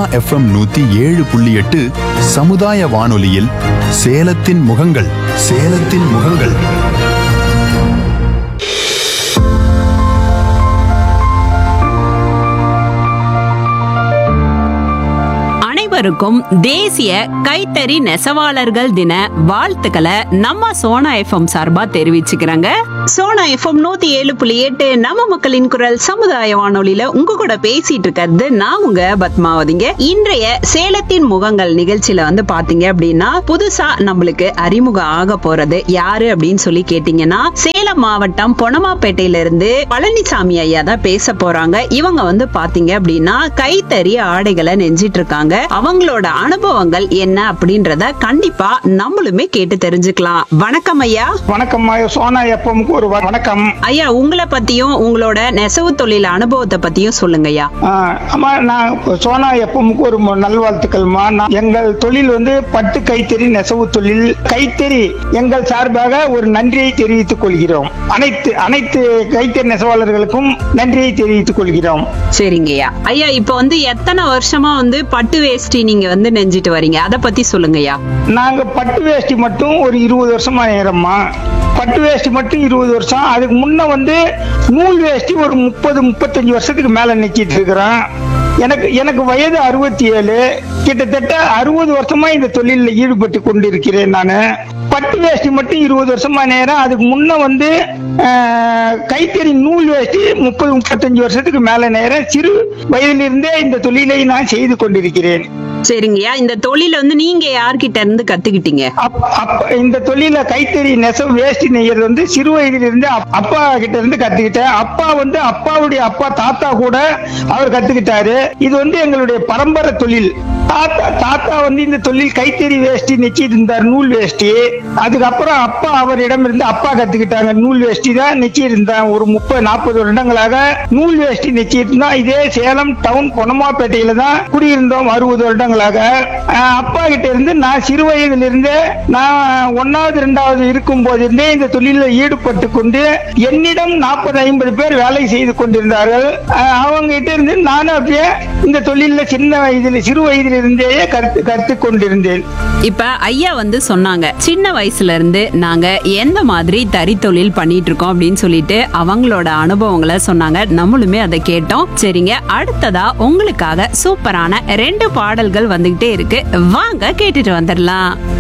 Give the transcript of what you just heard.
FM நூத்தி ஏழு புள்ளி எட்டு சமுதாய வானொலியில் சேலத்தின் முகங்கள் சேலத்தின் முகங்கள் அனைவருக்கும் தேசிய கைத்தறி நெசவாளர்கள் தின வாழ்த்துக்களை நம்ம சோனா எஃப்எம் சார்பா தெரிவிச்சுக்கிறேங்க சோனா எஃப்எம் நூத்தி ஏழு புள்ளி எட்டு நம்ம மக்களின் குரல் சமுதாய வானொலியில உங்க கூட பேசிட்டு இருக்கிறது நான் உங்க பத்மாவதிங்க இன்றைய சேலத்தின் முகங்கள் நிகழ்ச்சியில வந்து பாத்தீங்க அப்படின்னா புதுசா நம்மளுக்கு அறிமுகம் ஆக போறது யாரு அப்படின்னு சொல்லி கேட்டீங்கன்னா சேலம் மாவட்டம் பொனமாப்பேட்டையில இருந்து பழனிசாமி ஐயா தான் பேச போறாங்க இவங்க வந்து பாத்தீங்க அப்படின்னா கைத்தறி ஆடைகளை நெஞ்சிட்டு இருக்காங்க அவங்களோட அனுபவங்கள் என்ன அப்படின்றத கண்டிப்பா நம்மளுமே கேட்டு தெரிஞ்சுக்கலாம் வணக்கம் ஐயா வணக்கம் சோனா எப்பமுக்கு ஒரு வ- வணக்கம் ஐயா உங்களை பத்தியும் உங்களோட நெசவு தொழில் அனுபவத்தை பத்தியும் சொல்லுங்க ஐயா ஆ, அம்மா நான் இப்ப சோனா எப்பமுக்கு ஒரு ம- நல்வாழ்த்துக்கள்மா நான் எங்கள் தொழில் வந்து பட்டு கைத்தறி நெசவு தொழில் கைத்தறி எங்கள் சார்பாக ஒரு நன்றியை தெரிவித்துக் கொள்கிறோம் அனைத்து அனைத்து கைத்தறி நெசவாளர்களுக்கும் நன்றியை தெரிவித்துக் கொள்கிறோம் சரிங்க ஐயா ஐயா இப்ப வந்து எத்தனை வருஷமா வந்து பட்டு வேஷ்டி நீங்க வந்து நெஞ்சிட்டு வரீங்க அத பத்தி சொல்லுங்க ஐயா நாங்க பட்டு வேஷ்டி மட்டும் ஒரு இருபது வருஷமா நேரம்மா பட்டு வேஷ்டி மட்டும் இருபது வருஷம் அதுக்கு முன்ன வந்து நூல் வேஷ்டி ஒரு முப்பது முப்பத்தஞ்சு வருஷத்துக்கு மேல நிக்கிட்டு இருக்கிறேன் எனக்கு எனக்கு வயது அறுபத்தி ஏழு கிட்டத்தட்ட அறுபது வருஷமா இந்த தொழிலில் ஈடுபட்டு கொண்டிருக்கிறேன் நான் பட்டு வேஷ்டி மட்டும் இருபது வருஷமா நேரம் அதுக்கு முன்ன வந்து ஆஹ், கைத்தறி நூல் வேஷ்டி முப்பது முப்பத்தஞ்சு வருஷத்துக்கு மேல நேரம் சிறு வயதிலிருந்தே இந்த தொழிலை நான் செய்து கொண்டிருக்கிறேன் சரிங்கய்யா இந்த தொழில வந்து நீங்க யார்கிட்ட இருந்து கத்துக்கிட்டீங்க அப்- அப்ப இந்த தொழில கைத்தறி நெசவு வேஷ்டி நெய்யறது வந்து சிறு வயதிலிருந்து இருந்து அப்- அப்பா கிட்ட இருந்து கத்துக்கிட்டேன் அப்பா வந்து அப்பாவுடைய அப்பா தாத்தா கூட அவர் கத்துக்கிட்டாரு இது வந்து எங்களுடைய பரம்பரை தொழில் தாத்தா தாத்தா வந்து இந்த தொழில் கைத்தறி வேஷ்டி நெச்சிட்டு இருந்தார் நூல் வேஷ்டி அதுக்கப்புறம் அப்பா அவரிடம் இருந்து அப்பா கத்துக்கிட்டாங்க நூல் வேஷ்டி தான் நெச்சி இருந்தான் ஒரு முப்பது நாற்பது வருடங்களாக நூல் வேஷ்டி நெச்சிட்டு இருந்தான் இதே சேலம் டவுன் பொன்னமாப்பேட்டையில தான் குடியிருந்தோம் அறுபது வருடங்களாக அஹ் அப்பா கிட்ட இருந்து நான் சிறு வயதிலிருந்தே நான் ஒன்னாவது ரெண்டாவது இருக்கும் போதிருந்தே இந்த தொழிலில் ஈடுபட்டு கொண்டு என்னிடம் நாற்பது ஐம்பது பேர் வேலை செய்து கொண்டிருந்தார்கள் அஹ் அவங்க கிட்ட இருந்து நானும் அப்படியே இந்த தொழிலில் சின்ன வயதில் சிறு வயதிலிருந்தே கற்று கற்றுக் கொண்டிருந்தேன் இப்ப ஐயா வந்து சொன்னாங்க சின்ன வயசுல இருந்து நாங்க எந்த மாதிரி தறி தொழில் பண்ணிட்டு இருக்கோம் அப்படின்னு சொல்லிட்டு அவங்களோட அனுபவங்களை சொன்னாங்க நம்மளுமே அதை கேட்டோம் சரிங்க அடுத்ததா உங்களுக்காக சூப்பரான ரெண்டு பாடல்கள் வந்துகிட்டே இருக்கு வாங்க கேட்டுட்டு வந்துடலாம்